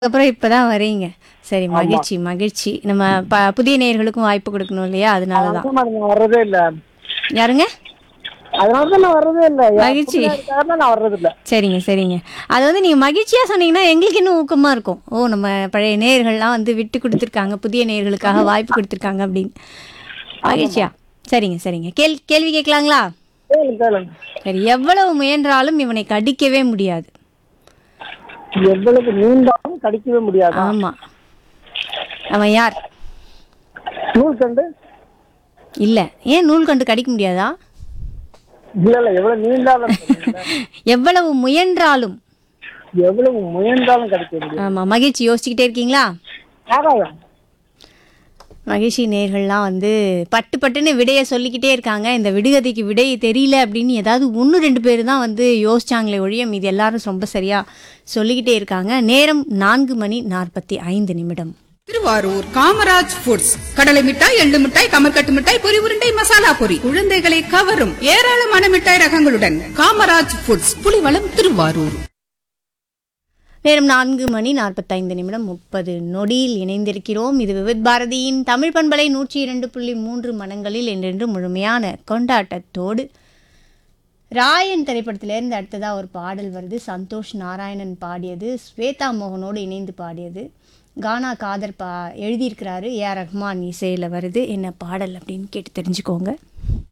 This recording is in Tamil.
அப்புறம் இப்பதான் வரீங்க சரி மகிழ்ச்சி மகிழ்ச்சி நம்ம ப புதிய நேயர்களுக்கும் வாய்ப்பு கொடுக்கணும் இல்லையா அதனால தான் அதான் madam நான் வர்றதே இல்ல யாருங்க அதனால தான் நான் வர்றதே இல்ல மகிழ்ச்சி. காரணம் நான் வர்றது இல்ல சரிங்க சரிங்க அது வந்து நீங்கள் மகிழ்ச்சியாக சொன்னீங்கன்னா எங்களுக்கு இன்னும் ஊக்கமாக இருக்கும் ஓ நம்ம பழைய நேயர்கள்லாம் வந்து விட்டு கொடுத்துருக்காங்க புதிய நேயர்களுக்காக வாய்ப்பு கொடுத்துருக்காங்க அப்படின்னு மகிழ்ச்சியா சரிங்க சரிங்க கேள் கேள்வி கேட்கலாங்களா கேளுங்க கேளுங்க சரி எவ்வளவு முயன்றாலும் இவனை கடிக்கவே முடியாது எவ்வளவு நீண்டாலும் கடிக்கவே முடியாது ஆமாம் அவன் யார் நூல்கண்டு இல்லை ஏன் நூல் கண்டு கடிக்க முடியாதா இல்ல இல்ல எவ்வளவு நீண்டாலும் சொல்லுங்க. எவ்வளவு முயன்றாலும் எவ்வளவு முயன்றாலும் கடிக்க முடியாது ஆமாம் மகிழ்ச்சி யோசிச்சுக்கிட்டே இருக்கீங்களா ஆகாயம் மகிழ்ச்சி நேர்கள்லாம் வந்து பட்டு பட்டுன்னு விடையை சொல்லிக்கிட்டே இருக்காங்க இந்த விடுகதைக்கு விடை தெரியல அப்படின்னு ஏதாவது ஒன்று ரெண்டு பேர் தான் வந்து யோசிச்சாங்களே ஒழிய மீது எல்லாரும் ரொம்ப சரியாக சொல்லிக்கிட்டே இருக்காங்க நேரம் நான்கு மணி நாற்பத்தி ஐந்து நிமிடம் திருவாரூர் காமராஜ் ஃபுட்ஸ் கடலை மிட்டாய் எள்ளு மிட்டாய் கமர்கட்டு மிட்டாய் பொரி உருண்டை மசாலா பொரி குழந்தைகளை கவரும் ஏராளமான மிட்டாய் ரகங்களுடன் காமராஜ் ஃபுட்ஸ் புலிவளம் திருவாரூர் நேரம் நான்கு மணி நாற்பத்தைந்து நிமிடம் முப்பது நொடியில் இணைந்திருக்கிறோம் இது விவித் பாரதியின் தமிழ் பண்பலை நூற்றி இரண்டு புள்ளி மூன்று மனங்களில் என்றென்று முழுமையான கொண்டாட்டத்தோடு ராயன் திரைப்படத்திலேருந்து அடுத்ததாக ஒரு பாடல் வருது சந்தோஷ் நாராயணன் பாடியது ஸ்வேதா மோகனோடு இணைந்து பாடியது கானா காதர் பா எழுதியிருக்கிறாரு ஏஆர் ரஹ்மான் இசையில் வருது என்ன பாடல் அப்படின்னு கேட்டு தெரிஞ்சுக்கோங்க